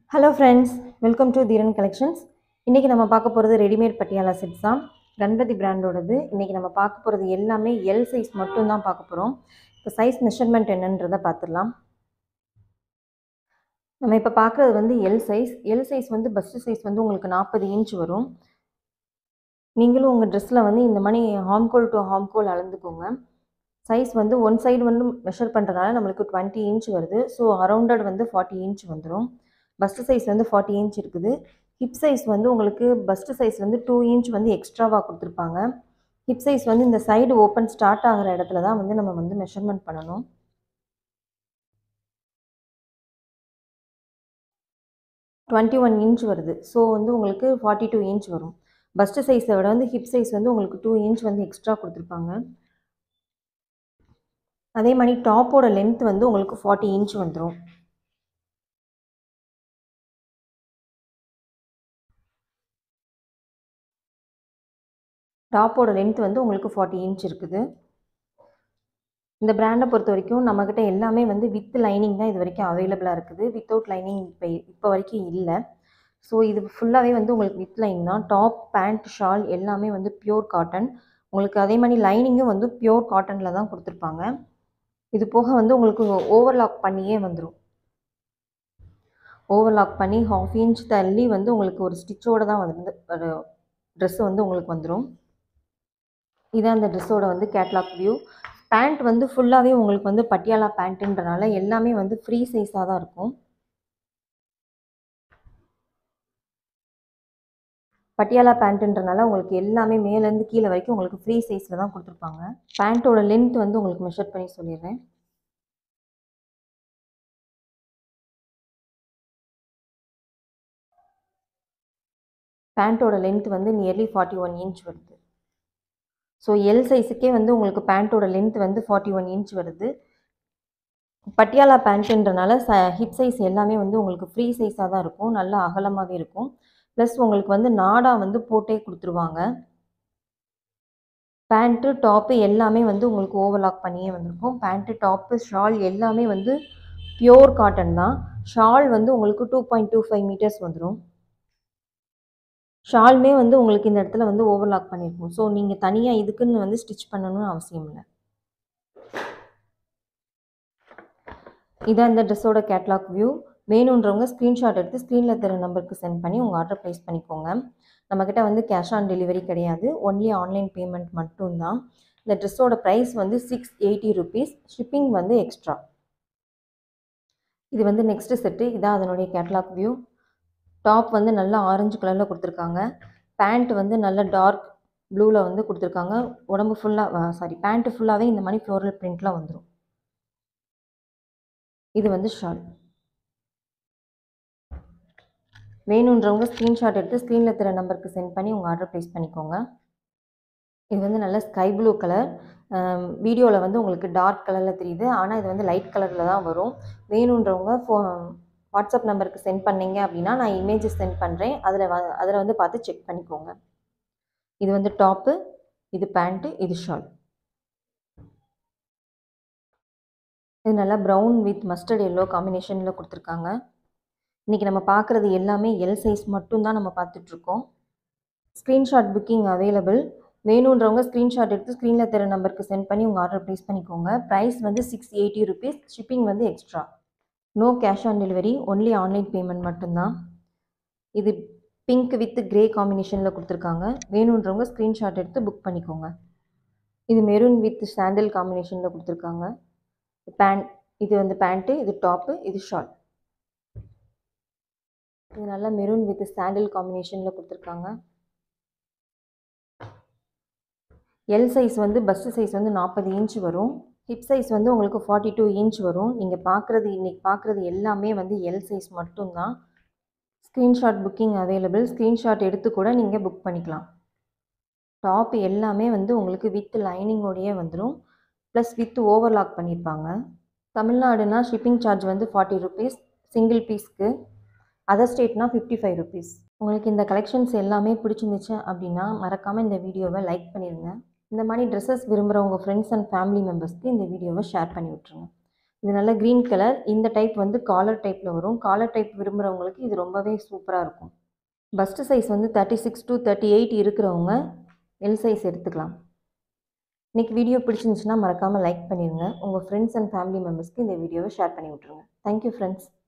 hello friends welcome to Dheeran collections இன்றைக்கி நம்ம பார்க்க போகிறது ரெடிமேட் பட்டியாலா செட்ஸ் தான் கணபதி பிராண்டோடது இன்றைக்கி நம்ம பார்க்க போகிறது எல்லாமே எல் சைஸ் மட்டும்தான் பார்க்க போகிறோம் இப்போ சைஸ் மெஷர்மெண்ட் என்னன்றதை பார்த்துடலாம் நம்ம இப்போ பார்க்குறது வந்து எல் சைஸ் எல் சைஸ் வந்து பஸ்ட்டு சைஸ் வந்து உங்களுக்கு நாற்பது இன்ச் வரும் நீங்களும் உங்கள் ட்ரெஸ்ஸில் வந்து இந்த மாதிரி ஹாம்கோல் டு ஹாம்கோல் அளந்துக்கோங்க சைஸ் வந்து ஒன் சைடு வந்து மெஷர் பண்ணுறதுனால நம்மளுக்கு டுவெண்ட்டி இன்ச் வருது ஸோ அரௌண்டட் வந்து ஃபார்ட்டி இன்ச் வந்துடும் பஸ்ட்டு சைஸ் வந்து ஃபார்ட்டி இன்ச் இருக்குது ஹிப் சைஸ் வந்து உங்களுக்கு பஸ்ட்டு சைஸ் வந்து டூ இன்ச் வந்து எக்ஸ்ட்ராவாக கொடுத்துருப்பாங்க ஹிப் சைஸ் வந்து இந்த சைடு ஓப்பன் ஸ்டார்ட் ஆகிற இடத்துல தான் வந்து நம்ம வந்து மெஷர்மெண்ட் பண்ணணும் டுவெண்ட்டி ஒன் இன்ச் வருது ஸோ வந்து உங்களுக்கு ஃபார்ட்டி டூ இன்ச் வரும் பஸ்ட்டு சைஸை விட வந்து ஹிப் சைஸ் வந்து உங்களுக்கு டூ இன்ச் வந்து எக்ஸ்ட்ரா கொடுத்துருப்பாங்க அதே மாதிரி டாப்போட லென்த் வந்து உங்களுக்கு ஃபார்ட்டி இன்ச் வந்துடும் டாப்போட லென்த் வந்து உங்களுக்கு ஃபார்ட்டி இன்ச் இருக்குது இந்த பிராண்டை பொறுத்த வரைக்கும் நம்மக்கிட்ட எல்லாமே வந்து வித் லைனிங் தான் இது வரைக்கும் அவைலபிளாக இருக்குது வித்தவுட் லைனிங் இப்போ இப்போ வரைக்கும் இல்லை ஸோ இது ஃபுல்லாகவே வந்து உங்களுக்கு வித் லைன் தான் டாப் பேண்ட் ஷால் எல்லாமே வந்து பியோர் காட்டன் உங்களுக்கு அதே மாதிரி லைனிங்கும் வந்து பியோர் காட்டனில் தான் கொடுத்துருப்பாங்க இது போக வந்து உங்களுக்கு ஓவர்லாக் பண்ணியே வந்துடும் ஓவர்லாக் பண்ணி ஹாஃப் இன்ச் தள்ளி வந்து உங்களுக்கு ஒரு ஸ்டிச்சோடு தான் வந்து ஒரு ட்ரெஸ்ஸு வந்து உங்களுக்கு வந்துடும் இதான் அந்த ட்ரெஸ்ஸோட வந்து கேட்லாக் வியூ பேண்ட் வந்து ஃபுல்லாகவே உங்களுக்கு வந்து பட்டியாலா பேண்ட்டுன்றனால எல்லாமே வந்து ஃப்ரீ சைஸாக தான் இருக்கும் பட்டியாலா பேண்ட்டுன்றனால உங்களுக்கு எல்லாமே மேலேருந்து கீழே வரைக்கும் உங்களுக்கு ஃப்ரீ சைஸில் தான் கொடுத்துருப்பாங்க பேண்ட்டோட லென்த் வந்து உங்களுக்கு மெஷர் பண்ணி சொல்லிடுறேன் பேண்ட்டோட லென்த் வந்து நியர்லி ஃபார்ட்டி ஒன் இன்ச் வருது ஸோ எல் சைஸுக்கே வந்து உங்களுக்கு பேண்ட்டோட லென்த் வந்து ஃபார்ட்டி ஒன் இன்ச் வருது பட்டியாலா பேண்ட்டுன்றனால ச ஹிப் சைஸ் எல்லாமே வந்து உங்களுக்கு ஃப்ரீ சைஸாக தான் இருக்கும் நல்லா அகலமாகவே இருக்கும் ப்ளஸ் உங்களுக்கு வந்து நாடா வந்து போட்டே கொடுத்துருவாங்க பேண்ட்டு டாப்பு எல்லாமே வந்து உங்களுக்கு ஓவர்லாக் பண்ணியே வந்திருக்கும் பேண்ட்டு டாப்பு ஷால் எல்லாமே வந்து பியோர் காட்டன் தான் ஷால் வந்து உங்களுக்கு two point two five meters வந்துடும் ஷால்மே வந்து உங்களுக்கு இந்த இடத்துல வந்து ஓவர்லாக் பண்ணியிருக்கும் ஸோ நீங்கள் தனியாக இதுக்குன்னு வந்து ஸ்டிச் பண்ணணும்னு அவசியம் இல்லை இதான் இந்த ட்ரெஸ்ஸோட கேட்லாக் வியூ வேணுன்றவங்க ஸ்க்ரீன்ஷாட் எடுத்து ஸ்க்ரீனில் தர நம்பருக்கு சென்ட் பண்ணி உங்கள் ஆர்டர் ப்ளேஸ் பண்ணிக்கோங்க நம்மக்கிட்ட வந்து கேஷ் ஆன் டெலிவரி கிடையாது ஒன்லி ஆன்லைன் பேமெண்ட் மட்டும்தான் இந்த ட்ரெஸ்ஸோட ப்ரைஸ் வந்து சிக்ஸ் எயிட்டி ருபீஸ் ஷிப்பிங் வந்து எக்ஸ்ட்ரா இது வந்து நெக்ஸ்ட்டு செட்டு இதான் அதனுடைய கேட்லாக் வியூ டாப் வந்து நல்லா ஆரஞ்சு கலரில் கொடுத்துருக்காங்க பேண்ட் வந்து நல்ல டார்க் ப்ளூவில் வந்து கொடுத்துருக்காங்க உடம்பு ஃபுல்லாக சாரி பேண்ட்டு ஃபுல்லாகவே இந்த மாதிரி ஃப்ளோரல் பிரிண்ட்டில் வந்துடும் இது வந்து ஷால் வேணுன்றவங்க ஸ்க்ரீன்ஷாட் எடுத்து ஸ்க்ரீனில் தர நம்பருக்கு சென்ட் பண்ணி உங்கள் ஆர்டர் ப்ளேஸ் பண்ணிக்கோங்க இது வந்து நல்ல ஸ்கை ப்ளூ கலர் வீடியோவில் வந்து உங்களுக்கு டார்க் கலரில் தெரியுது ஆனால் இது வந்து லைட் கலரில் தான் வரும் வேணுன்றவங்க ஃபோ வாட்ஸ்அப் நம்பருக்கு சென்ட் பண்ணீங்க அப்படின்னா நான் இமேஜஸ் சென்ட் பண்ணுறேன் அதில் வ அதில் வந்து பார்த்து செக் பண்ணிக்கோங்க இது வந்து டாப்பு இது பேண்ட்டு இது ஷால் இது நல்லா ப்ரௌன் வித் மஸ்டர்ட் எல்லோ காம்பினேஷனில் கொடுத்துருக்காங்க இன்றைக்கி நம்ம பார்க்குறது எல்லாமே எல் சைஸ் மட்டும்தான் நம்ம பார்த்துட்ருக்கோம் ஸ்க்ரீன்ஷாட் புக்கிங் அவைலபிள் வேணுன்றவங்க ஸ்க்ரீன்ஷாட் எடுத்து ஸ்க்ரீனில் தர நம்பருக்கு சென்ட் பண்ணி உங்கள் ஆர்டர் ப்ளேஸ் பண்ணிக்கோங்க ப்ரைஸ் வந்து சிக்ஸ் எயிட்டி ருபீஸ் ஷிப்பிங் வந்து extra no cash on delivery only online payment மட்டும்தான் இது பிங்க் வித் கிரே காம்பினேஷனில் கொடுத்துருக்காங்க வேணுன்றவங்க ஸ்க்ரீன்ஷாட் எடுத்து புக் பண்ணிக்கோங்க இது மெரூன் வித் சாண்டில் காம்பினேஷனில் கொடுத்துருக்காங்க பேண்ட் இது வந்து பேண்ட்டு இது டாப்பு இது ஷால் இது நல்லா மெரூன் வித் சாண்டில் காம்பினேஷனில் கொடுத்துருக்காங்க எல் சைஸ் வந்து பஸ்ட்டு சைஸ் வந்து நாற்பது இன்ச் வரும் ஹிப் சைஸ் வந்து உங்களுக்கு ஃபார்ட்டி டூ இன்ச் வரும் நீங்கள் பார்க்குறது இன்றைக்கி பார்க்குறது எல்லாமே வந்து எல் சைஸ் மட்டும்தான் ஸ்க்ரீன்ஷாட் புக்கிங் அவைலபிள் ஸ்க்ரீன்ஷாட் எடுத்து கூட நீங்கள் புக் பண்ணிக்கலாம் டாப் எல்லாமே வந்து உங்களுக்கு வித் லைனிங்கோடையே வந்துடும் ப்ளஸ் வித் ஓவர்லாக் பண்ணியிருப்பாங்க தமிழ்நாடுனா ஷிப்பிங் சார்ஜ் வந்து ஃபார்ட்டி ருபீஸ் சிங்கிள் பீஸ்க்கு அதர் ஸ்டேட்னா ஃபிஃப்டி ஃபைவ் ருபீஸ் உங்களுக்கு இந்த கலெக்ஷன்ஸ் எல்லாமே பிடிச்சிருந்துச்சு அப்படின்னா மறக்காமல் இந்த வீடியோவை லைக் பண்ணிடுங்க இந்த மாதிரி ட்ரெஸ்ஸஸ் விரும்புகிற உங்கள் ஃப்ரெண்ட்ஸ் அண்ட் ஃபேமிலி மெம்பர்ஸ்க்கு இந்த வீடியோவை ஷேர் பண்ணி விட்ருங்க இது நல்ல க்ரீன் கலர் இந்த டைப் வந்து காலர் டைப்பில் வரும் காலர் டைப் விரும்புகிறவங்களுக்கு இது ரொம்பவே சூப்பராக இருக்கும் பஸ்ட்டு சைஸ் வந்து thirty six to thirty eight இருக்கிறவங்க எல் சைஸ் எடுத்துக்கலாம் இன்றைக்கி வீடியோ பிடிச்சிருந்துச்சுன்னா மறக்காமல் லைக் பண்ணிடுங்க உங்கள் ஃப்ரெண்ட்ஸ் அண்ட் ஃபேமிலி மெம்பர்ஸ்க்கு இந்த வீடியோவை ஷேர் பண்ணி விட்ருங்க தேங்க்யூ ஃப்ரெண்ட்ஸ்